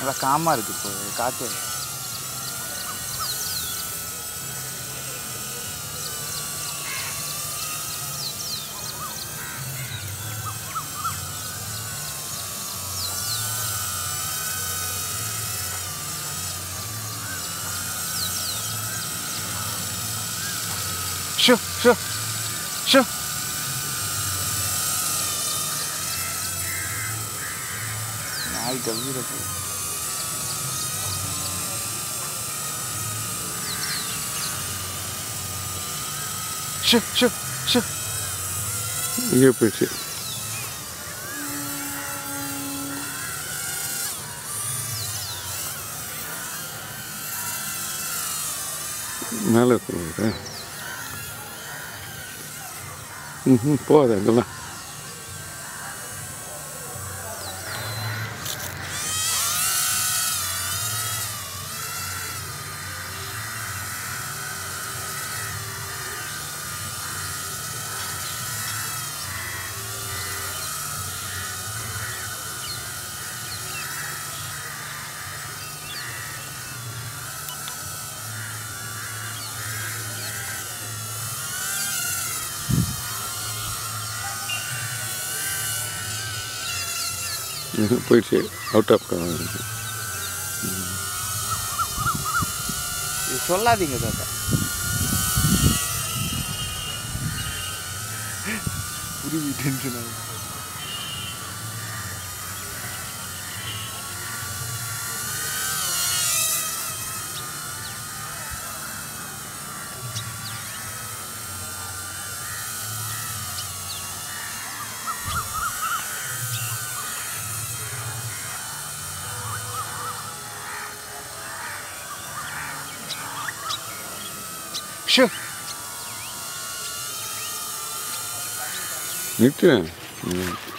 நல்லா காமாக இருக்குது இப்போ காற்று ஷோ ஷோ ஷோ நாய் கவிர போகுது ஷோ ஷோ ஷோ இங்கே போயிடுச்சு மேலே இருக்கிறவங்க ம் போகாது அங்கெல்லாம் ம்ஹும், போயிடுச்சு அவுட் ஆஃப் இது சொல்லாதீங்க தாத்தா குருவி டென்ஷன் ஆகுது ஷோ நிறுத்துவேன் ம்